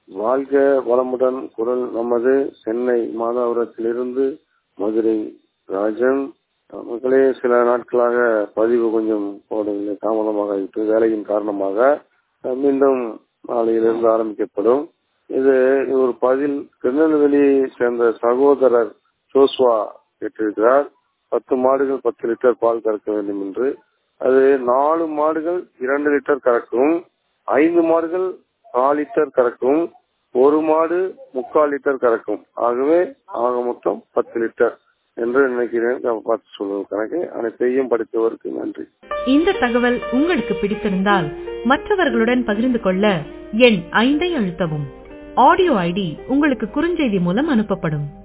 வாழ்க வளமுடன் குரல் நமது சென்னை மாதாபுரத்திலிருந்து மதுரை ராஜன் மக்களே சில நாட்களாக பதிவு கொஞ்சம் போடவில்லை தாமதமாக ஆகிட்டு வேலையின் காரணமாக மீண்டும் நாளையிலிருந்து ஆரம்பிக்கப்படும் இது ஒரு பதில் திருநெல்வேலியை சேர்ந்த சகோதரர் ஜோஸ்வா கேட்டிருக்கிறார் பத்து மாடுகள் பத்து லிட்டர் பால் கறக்க வேண்டும் என்று அது நாலு மாடுகள் இரண்டு லிட்டர் கறக்கும் ஐந்து மாடுகள் நாலு லிட்டர் கறக்கும் ஒரு மாடு முக்கால் லிட்டர் கறக்கும் ஆகவே ஆக மொத்தம் பத்து லிட்டர் என்று நினைக்கிறேன் பார்த்து சொல்லுவது கணக்கு அனைத்தையும் படித்தவருக்கு நன்றி இந்த தகவல் உங்களுக்கு பிடித்திருந்தால் மற்றவர்களுடன் பகிர்ந்து கொள்ள எண் ஐந்தை அழுத்தவும் ஆடியோ ஐடி உங்களுக்கு குறுஞ்செய்தி மூலம் அனுப்பப்படும்